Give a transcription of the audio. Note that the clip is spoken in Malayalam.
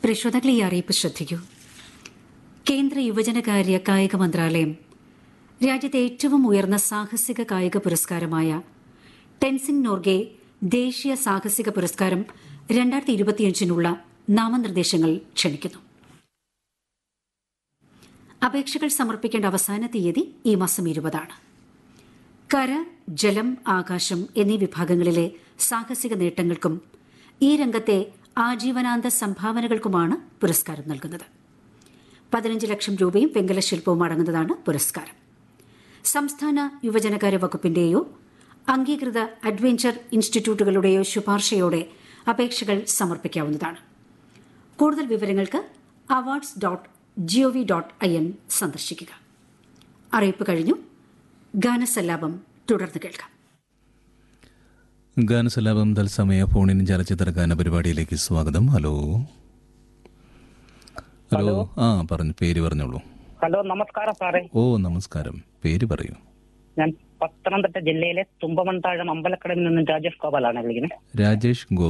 പരിശോധകളെ ഈ അറിയിപ്പ് ശ്രദ്ധിക്കൂ കേന്ദ്ര യുവജനകാര്യ കായിക മന്ത്രാലയം രാജ്യത്തെ ഏറ്റവും ഉയർന്ന സാഹസിക കായിക പുരസ്കാരമായ ടെൻസിംഗ് നോർഗെ ദേശീയ സാഹസിക പുരസ്കാരം രണ്ടായിരത്തി ഇരുപത്തിയഞ്ചിനുള്ള നാമനിർദ്ദേശങ്ങൾ ക്ഷണിക്കുന്നു അപേക്ഷകൾ സമർപ്പിക്കേണ്ട അവസാന തീയതി ഈ മാസം ഇരുപതാണ് കര ജലം ആകാശം എന്നീ വിഭാഗങ്ങളിലെ സാഹസിക നേട്ടങ്ങൾക്കും ഈ രംഗത്തെ ആജീവനാന്ത സംഭാവനകൾക്കുമാണ് പുരസ്കാരം നൽകുന്നത് പതിനഞ്ച് ലക്ഷം രൂപയും വെങ്കല ശില്പവും അടങ്ങുന്നതാണ് പുരസ്കാരം സംസ്ഥാന യുവജനകാര്യ വകുപ്പിന്റെയോ അംഗീകൃത അഡ്വഞ്ചർ ഇൻസ്റ്റിറ്റ്യൂട്ടുകളുടെയോ ശുപാർശയോടെ അപേക്ഷകൾ സമർപ്പിക്കാവുന്നതാണ് കൂടുതൽ വിവരങ്ങൾക്ക് awards dot GOV dot I N സന്ദർശിക്കുക അറിയിപ്പ് കഴിഞ്ഞു ഗാനസല്ലാപം തുടർന്ന് കേൾക്കാം ഗാനസലാപം തത്സമയ ഫോണിൻ ചലച്ചിത്ര ഗാന പരിപാടിയിലേക്ക് സ്വാഗതം ഹലോ ഹലോ ആ പറഞ്ഞു പേര് പറഞ്ഞോളൂ ഹലോ നമസ്കാരം സാറേ ഓ നമസ്കാരം പേര് പറയൂ ഞാൻ പത്തനംതിട്ട ജില്ലയിലെ തുമ്പമൺതാഴം അമ്പലക്കടയിൽ നിന്നും രാജേഷ് ഗോപാലാണ് വിളിക്കുന്നത് രാജേഷ് ഗോപാൽ